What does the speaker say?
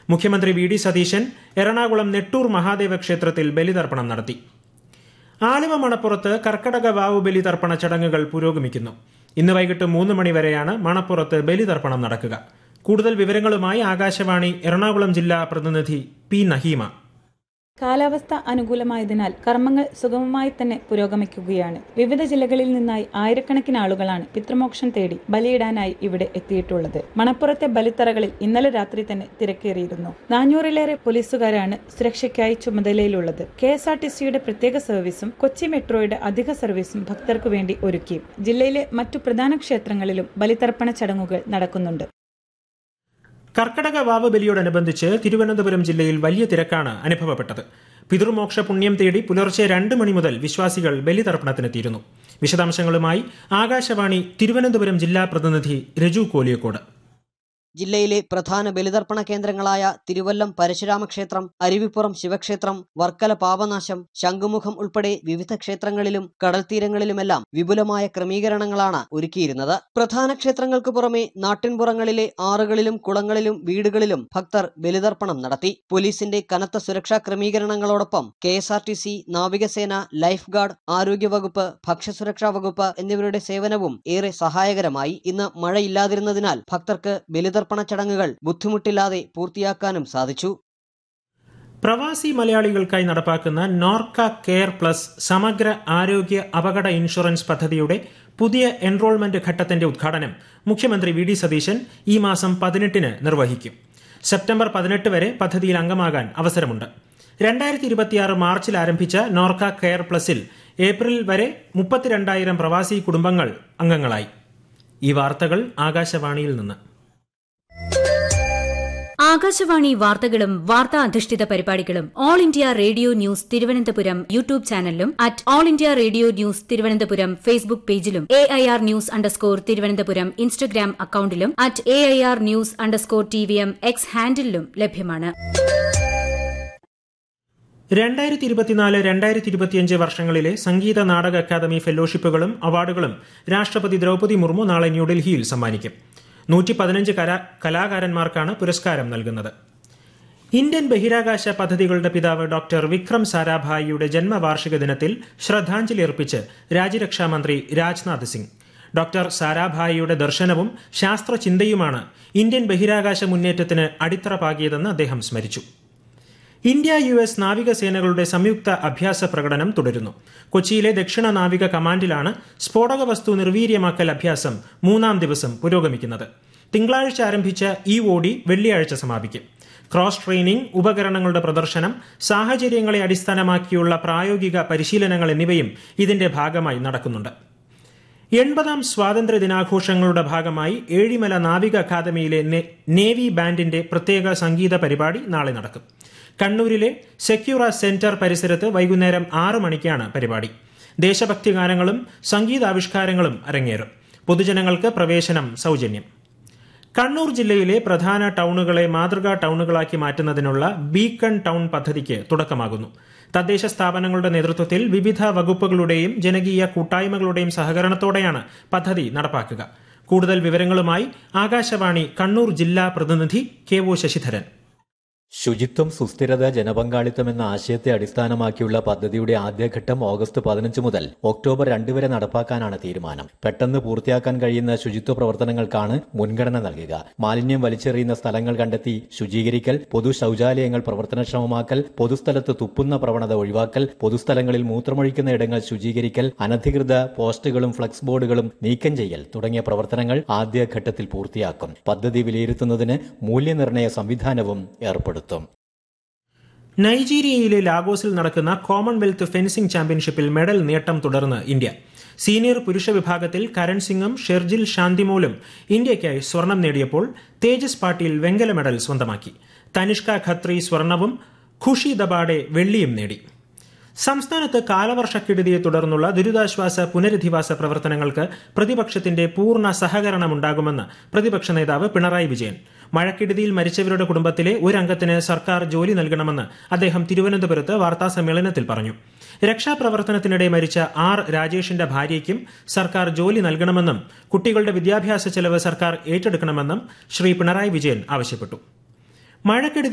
മുഖ്യമന്ത്രി V D Satheesan Ernakulam Nettoor Mahadeva ക്ഷേത്രത്തിൽ ബലിതർപ്പണം നടത്തി ആലുവ മണപ്പുറത്ത് കർക്കടക വാവു ബലിതർപ്പണ ചടങ്ങുകൾ പുരോഗമിക്കുന്നു ഇന്ന് വൈകിട്ട് മൂന്ന് മണിവരെയാണ് മണപ്പുറത്ത് ബലിതർപ്പണം നടക്കുക കൂടുതൽ വിവരങ്ങളുമായി ആകാശവാണി എറണാകുളം ജില്ലാ പ്രതിനിധി പി നഹീമ കാലാവസ്ഥ അനുകൂലമായതിനാൽ കർമ്മങ്ങൾ സുഗമമായി തന്നെ പുരോഗമിക്കുകയാണ് വിവിധ ജില്ലകളിൽ നിന്നായി ആയിരക്കണക്കിന് ആളുകളാണ് പിതൃമോക്ഷം തേടി ബലിയിടാനായി ഇവിടെ എത്തിയിട്ടുള്ളത് മണപ്പുറത്തെ ബലിത്തറകളിൽ ഇന്നലെ രാത്രി തന്നെ തിരക്കേറിയിരുന്നു നാനൂറിലേറെ പോലീസുകാരാണ് സുരക്ഷയ്ക്കായി ചുമതലയിലുള്ളത് കെ എസ് ആർ ടി സിയുടെ പ്രത്യേക സർവീസും കൊച്ചി മെട്രോയുടെ അധിക സർവീസും ഭക്തർക്കു വേണ്ടി ഒരുക്കി ജില്ലയിലെ മറ്റു പ്രധാന ക്ഷേത്രങ്ങളിലും ബലിതർപ്പണ ചടങ്ങുകൾ നടക്കുന്നുണ്ട് കർക്കടക വാവ് ബലിയോടനുബന്ധിച്ച് തിരുവനന്തപുരം ജില്ലയിൽ വലിയ തിരക്കാണ് അനുഭവപ്പെട്ടത് പിതൃമോക്ഷ പുണ്യം തേടി പുലർച്ചെ രണ്ട് മണി മുതൽ വിശ്വാസികൾ ബലിതർപ്പണത്തിനെത്തിയിരുന്നു വിശദാംശങ്ങളുമായി ആകാശവാണി തിരുവനന്തപുരം ജില്ലാ പ്രതിനിധി രജു കോലിയക്കോട് ജില്ലയിലെ പ്രധാന ബലിതർപ്പണ കേന്ദ്രങ്ങളായ തിരുവല്ലം പരശുരാമ ക്ഷേത്രം അരുവിപ്പുറം ശിവക്ഷേത്രം വർക്കല പാപനാശം ശംഖുമുഖം ഉൾപ്പെടെ വിവിധ ക്ഷേത്രങ്ങളിലും കടൽത്തീരങ്ങളിലുമെല്ലാം വിപുലമായ ക്രമീകരണങ്ങളാണ് ഒരുക്കിയിരുന്നത് പ്രധാന ക്ഷേത്രങ്ങൾക്ക് പുറമെ നാട്ടിൻപുറങ്ങളിലെ ആറുകളിലും കുളങ്ങളിലും വീടുകളിലും ഭക്തർ ബലിതർപ്പണം നടത്തി പോലീസിന്റെ കനത്ത സുരക്ഷാ ക്രമീകരണങ്ങളോടൊപ്പം K S R T C നാവികസേന ലൈഫ് ഗാർഡ് ആരോഗ്യവകുപ്പ് ഭക്ഷ്യസുരക്ഷാ വകുപ്പ് എന്നിവരുടെ സേവനവും ഏറെ സഹായകരമായി ഇന്ന് മഴയില്ലാതിരുന്നതിനാൽ ഭക്തർക്ക് ബലിതർപ്പണ ചടങ്ങുകൾ ബുദ്ധിമുട്ടില്ലാതെ പൂർത്തിയാക്കാനും സാധിച്ചു പ്രവാസി മലയാളികൾക്കായി നടപ്പാക്കുന്ന നോർക്ക കെയർ പ്ലസ് സമഗ്ര ആരോഗ്യ അപകട ഇൻഷുറൻസ് പദ്ധതിയുടെ പുതിയ എൻറോൾമെന്റ് ഘട്ടത്തിന്റെ ഉദ്ഘാടനം മുഖ്യമന്ത്രി വി ഡി സതീശൻ ഈ മാസം പതിനെട്ടിന് നിർവഹിക്കും സെപ്റ്റംബർ പതിനെട്ട് വരെ പദ്ധതിയിൽ അംഗമാകാൻ അവസരമുണ്ട് രണ്ടായിരത്തി ഇരുപത്തിയാറ് മാർച്ചിൽ ആരംഭിച്ച നോർക്ക കെയർ പ്ലസിൽ ഏപ്രിൽ വരെ മുപ്പത്തിരണ്ടായിരം പ്രവാസി കുടുംബങ്ങൾ അംഗങ്ങളായി ഈ വാർത്തകൾ ആകാശവാണിയിൽ നിന്ന് ആകാശവാണി വാർത്തകളും വാർത്താ അധിഷ്ഠിത പരിപാടികളും all India radio news Thiruvananthapuram YouTube ചാനലിലും at all India radio news Thiruvananthapuram Facebook പേജിലും A I R news underscore Thiruvananthapuram Instagram അക്കൌണ്ടിലും at A I R news underscore T V M X ഹാൻഡിലും ലഭ്യമാണ് രണ്ടായിരത്തി ഇരുപത്തിനാല് രണ്ടായിരത്തി ഇരുപത്തിയഞ്ച് വർഷങ്ങളിലെ സംഗീത നാടക അക്കാദമി ഫെലോഷിപ്പുകളും അവാർഡുകളും രാഷ്ട്രപതി ദ്രൌപദി മുർമു നാളെ ന്യൂഡൽഹിയിൽ സമ്മാനിക്കും നൂറ്റി പതിനഞ്ച് കലാകാരന്മാർക്കാണ് പുരസ്കാരം നൽകുന്നത് ഇന്ത്യൻ ബഹിരാകാശ പദ്ധതികളുടെ പിതാവ് ഡോക്ടർ വിക്രം സാരാഭായിയുടെ ജന്മവാർഷിക ദിനത്തിൽ ശ്രദ്ധാഞ്ജലി അർപ്പിച്ച് രാജ്യരക്ഷാമന്ത്രി രാജ്നാഥ് സിംഗ് ഡോക്ടർ സാരാഭായിയുടെ ദർശനവും ശാസ്ത്രചിന്തയുമാണ് ഇന്ത്യൻ ബഹിരാകാശ മുന്നേറ്റത്തിന് അടിത്തറ പാകിയതെന്ന് അദ്ദേഹം സ്മരിച്ചു ഇന്ത്യ യു എസ് നാവികസേനകളുടെ സംയുക്ത അഭ്യാസ പ്രകടനം തുടരുന്നു കൊച്ചിയിലെ ദക്ഷിണ നാവിക കമാൻഡിലാണ് സ്ഫോടക വസ്തു നിർവീര്യമാക്കൽ അഭ്യാസം മൂന്നാം ദിവസം പുരോഗമിക്കുന്നത് തിങ്കളാഴ്ച ആരംഭിച്ച ഈ ഓടി വെള്ളിയാഴ്ച സമാപിക്കും ക്രോസ് ട്രെയിനിംഗ് ഉപകരണങ്ങളുടെ പ്രദർശനം സാഹചര്യങ്ങളെ അടിസ്ഥാനമാക്കിയുള്ള പ്രായോഗിക പരിശീലനങ്ങൾ എന്നിവയും ഇതിന്റെ ഭാഗമായി നടക്കുന്നുണ്ട് എൺപതാം സ്വാതന്ത്ര്യ ദിനാഘോഷങ്ങളുടെ ഭാഗമായി ഏഴിമല നാവിക അക്കാദമിയിലെ നേവി ബാൻഡിന്റെ പ്രത്യേക സംഗീത പരിപാടി നാളെ നടക്കും കണ്ണൂരിലെ സെക്യൂറ സെന്റർ പരിസരത്ത് വൈകുന്നേരം ആറ് മണിക്കാണ് പരിപാടി ദേശഭക്തി ഗാനങ്ങളും സംഗീതാവിഷ്കാരങ്ങളും അരങ്ങേറും പൊതുജനങ്ങൾക്ക് പ്രവേശനം സൗജന്യം കണ്ണൂർ ജില്ലയിലെ പ്രധാന ടൌണുകളെ മാതൃകാ ടൌണുകളാക്കി മാറ്റുന്നതിനുള്ള ബീക്കൺ ടൌൺ പദ്ധതിക്ക് തുടക്കമാകുന്നു തദ്ദേശ സ്ഥാപനങ്ങളുടെ നേതൃത്വത്തിൽ വിവിധ വകുപ്പുകളുടെയും ജനകീയ കൂട്ടായ്മകളുടെയും സഹകരണത്തോടെയാണ് പദ്ധതി നടപ്പാക്കുക കൂടുതൽ വിവരങ്ങളുമായി ആകാശവാണി കണ്ണൂർ ജില്ലാ പ്രതിനിധി കെ ഒ ശശിധരൻ ശുചിത്വം സുസ്ഥിരത ജനപങ്കാളിത്തം എന്ന ആശയത്തെ അടിസ്ഥാനമാക്കിയുള്ള പദ്ധതിയുടെ ആദ്യഘട്ടം ഓഗസ്റ്റ് പതിനഞ്ച് മുതൽ ഒക്ടോബർ രണ്ട് വരെ നടപ്പാക്കാനാണ് തീരുമാനം പെട്ടെന്ന് പൂർത്തിയാക്കാൻ കഴിയുന്ന ശുചിത്വ പ്രവർത്തനങ്ങൾക്കാണ് മുൻഗണന നൽകുക മാലിന്യം വലിച്ചെറിയുന്ന സ്ഥലങ്ങൾ കണ്ടെത്തി ശുചീകരിക്കൽ പൊതു ശൌചാലയങ്ങൾ പ്രവർത്തനക്ഷമമാക്കൽ പൊതുസ്ഥലത്ത് തുപ്പുന്ന പ്രവണത ഒഴിവാക്കൽ പൊതുസ്ഥലങ്ങളിൽ മൂത്രമൊഴിക്കുന്ന ഇടങ്ങൾ ശുചീകരിക്കൽ അനധികൃത പോസ്റ്റുകളും ഫ്ലക്സ് ബോർഡുകളും നീക്കം ചെയ്യൽ തുടങ്ങിയ പ്രവർത്തനങ്ങൾ ആദ്യഘട്ടത്തിൽ പൂർത്തിയാക്കും പദ്ധതി വിലയിരുത്തുന്നതിന് മൂല്യനിർണ്ണയ സംവിധാനവും ഏർപ്പെടുത്തും നൈജീരിയയിലെ ലാഗോസിൽ നടക്കുന്ന കോമൺവെൽത്ത് ഫെൻസിംഗ് ചാമ്പ്യൻഷിപ്പിൽ മെഡൽ നേട്ടം തുടർന്ന് ഇന്ത്യ സീനിയർ പുരുഷ വിഭാഗത്തിൽ കരൺ സിംഗും ഷെർജിൽ ശാന്തിമോലും ഇന്ത്യയ്ക്കായി സ്വർണം നേടിയപ്പോൾ തേജസ് പാട്ടീൽ വെങ്കല മെഡൽ സ്വന്തമാക്കി തനിഷ്ക ഖത്രി സ്വർണവും ഖുഷി ദബാഡെ വെള്ളിയും നേടി സംസ്ഥാനത്ത് കാലവർഷക്കെടുതിയെ തുടർന്നുള്ള ദുരിതാശ്വാസ പുനരധിവാസ പ്രവർത്തനങ്ങൾക്ക് പ്രതിപക്ഷത്തിന്റെ പൂർണ്ണ സഹകരണമുണ്ടാകുമെന്ന് പ്രതിപക്ഷ നേതാവ് പിണറായി വിജയൻ മഴക്കെടുതിയിൽ മരിച്ചവരുടെ കുടുംബത്തിലെ ഒരംഗത്തിന് സർക്കാർ ജോലി നൽകണമെന്ന് അദ്ദേഹം തിരുവനന്തപുരത്ത് വാർത്താസമ്മേളനത്തിൽ പറഞ്ഞു രക്ഷാപ്രവർത്തനത്തിനിടെ മരിച്ച ആർ രാജേഷിന്റെ ഭാര്യയ്ക്കും സർക്കാർ ജോലി നൽകണമെന്നും കുട്ടികളുടെ വിദ്യാഭ്യാസ ചെലവ് സർക്കാർ ഏറ്റെടുക്കണമെന്നും ശ്രീ പിണറായി വിജയൻ ആവശ്യപ്പെട്ടു മഴക്കെടുതി